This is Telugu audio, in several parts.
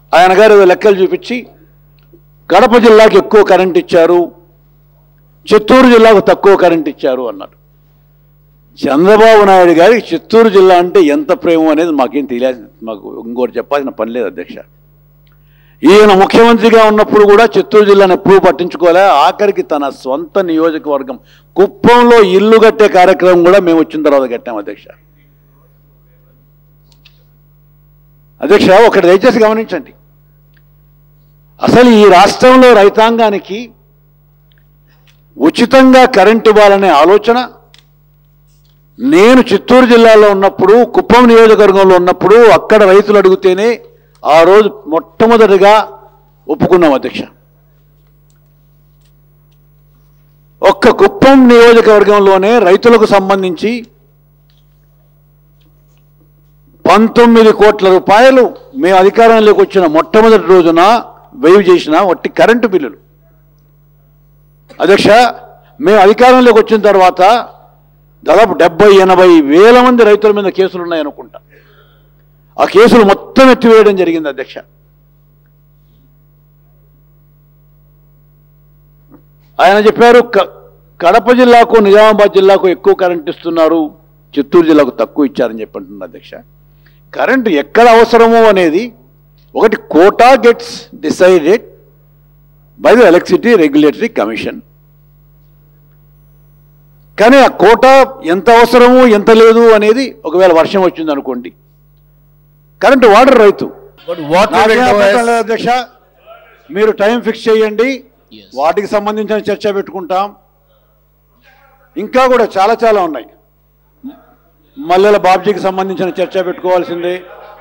ఆయన గారు ఏదో లెక్కలు చూపించి కడప జిల్లాకి ఎక్కువ కరెంట్ ఇచ్చారు చిత్తూరు జిల్లాకు తక్కువ కరెంట్ ఇచ్చారు అన్నారు చంద్రబాబు నాయుడు గారికి చిత్తూరు జిల్లా అంటే ఎంత ప్రేమ అనేది మాకేం తెలియాల్సి మాకు ఇంకోటి చెప్పాల్సిన పని లేదు అధ్యక్ష ఈయన ముఖ్యమంత్రిగా ఉన్నప్పుడు కూడా చిత్తూరు జిల్లాను ఎప్పుడూ పట్టించుకోలే ఆఖరికి తన సొంత నియోజకవర్గం కుప్పంలో ఇల్లు కట్టే కార్యక్రమం కూడా మేము వచ్చిన తర్వాత కట్టాం అధ్యక్ష అధ్యక్ష ఒకటి దయచేసి గమనించండి అసలు ఈ రాష్ట్రంలో రైతాంగానికి ఉచితంగా కరెంట్ ఇవ్వాలనే ఆలోచన నేను చిత్తూరు జిల్లాలో ఉన్నప్పుడు కుప్పం నియోజకవర్గంలో ఉన్నప్పుడు అక్కడ రైతులు అడిగితేనే ఆ రోజు మొట్టమొదటిగా ఒప్పుకున్నాం అధ్యక్ష ఒక్క కుప్పం నియోజకవర్గంలోనే రైతులకు సంబంధించి పంతొమ్మిది కోట్ల రూపాయలు మేము అధికారంలోకి వచ్చిన మొట్టమొదటి రోజున వేవ్ చేసిన వట్టి కరెంటు బిల్లులు అధ్యక్ష మేము అధికారంలోకి వచ్చిన తర్వాత దాదాపు డెబ్బై ఎనభై వేల మంది రైతుల మీద కేసులు ఉన్నాయనుకుంటా ఆ కేసులు మొత్తం ఎత్తివేయడం జరిగింది అధ్యక్ష ఆయన చెప్పారు క- కడప జిల్లాకు నిజామాబాద్ జిల్లాకు ఎక్కువ కరెంట్ ఇస్తున్నారు చిత్తూరు జిల్లాకు తక్కువ ఇచ్చారని చెప్పి అంటున్నారు అధ్యక్ష కరెంటు ఎక్కడ అవసరమో అనేది ఒకటి quota gets decided by the electricity regulatory commission కానీ ఆ కోట ఎంత అవసరము ఎంత లేదు అనేది ఒకవేళ వర్షం వచ్చింది అనుకోండి కరెంటు వాడరు రైతు But what we నాకేం will do అభ్యంతరం is, లేదు అధ్యక్ష మీరు టైం ఫిక్స్ చేయండి Yes. వాటికి సంబంధించిన చర్చ పెట్టుకుంటాం ఇంకా కూడా చాలా చాలా ఉన్నాయి మల్లెల బాబ్జీకి సంబంధించిన చర్చ పెట్టుకోవాల్సిందే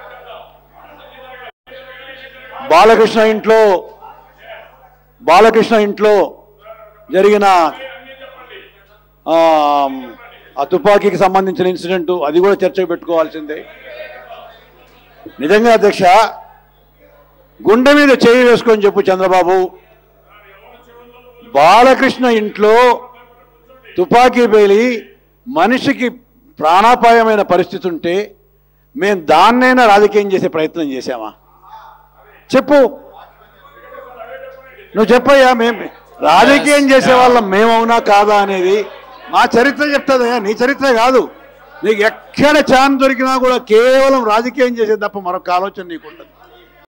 బాలకృష్ణ ఇంట్లో బాలకృష్ణ ఇంట్లో జరిగిన ఆ, ఆ తుపాకీకి సంబంధించిన ఇన్సిడెంట్ అది కూడా చర్చకు పెట్టుకోవాల్సిందే నిజంగా అధ్యక్ష గుండె మీద చేయి వేసుకొని చెప్పు చంద్రబాబు బాలకృష్ణ ఇంట్లో తుపాకీ పేలి మనిషికి ప్రాణాపాయమైన పరిస్థితి ఉంటే మేము దాన్నైనా రాజకీయం చేసే ప్రయత్నం చేశామా చెప్పు నువ్వు చెప్పయ్యా మేము రాజకీయం చేసే వాళ్ళం మేమవునా కాదా అనేది మా చరిత్ర చెప్తుందయ్యా నీ చరిత్ర కాదు నీకు ఎక్కడ ఛాన్స్ దొరికినా కూడా కేవలం రాజకీయం చేసేది తప్ప మరొక ఆలోచన నీకు ఉండదు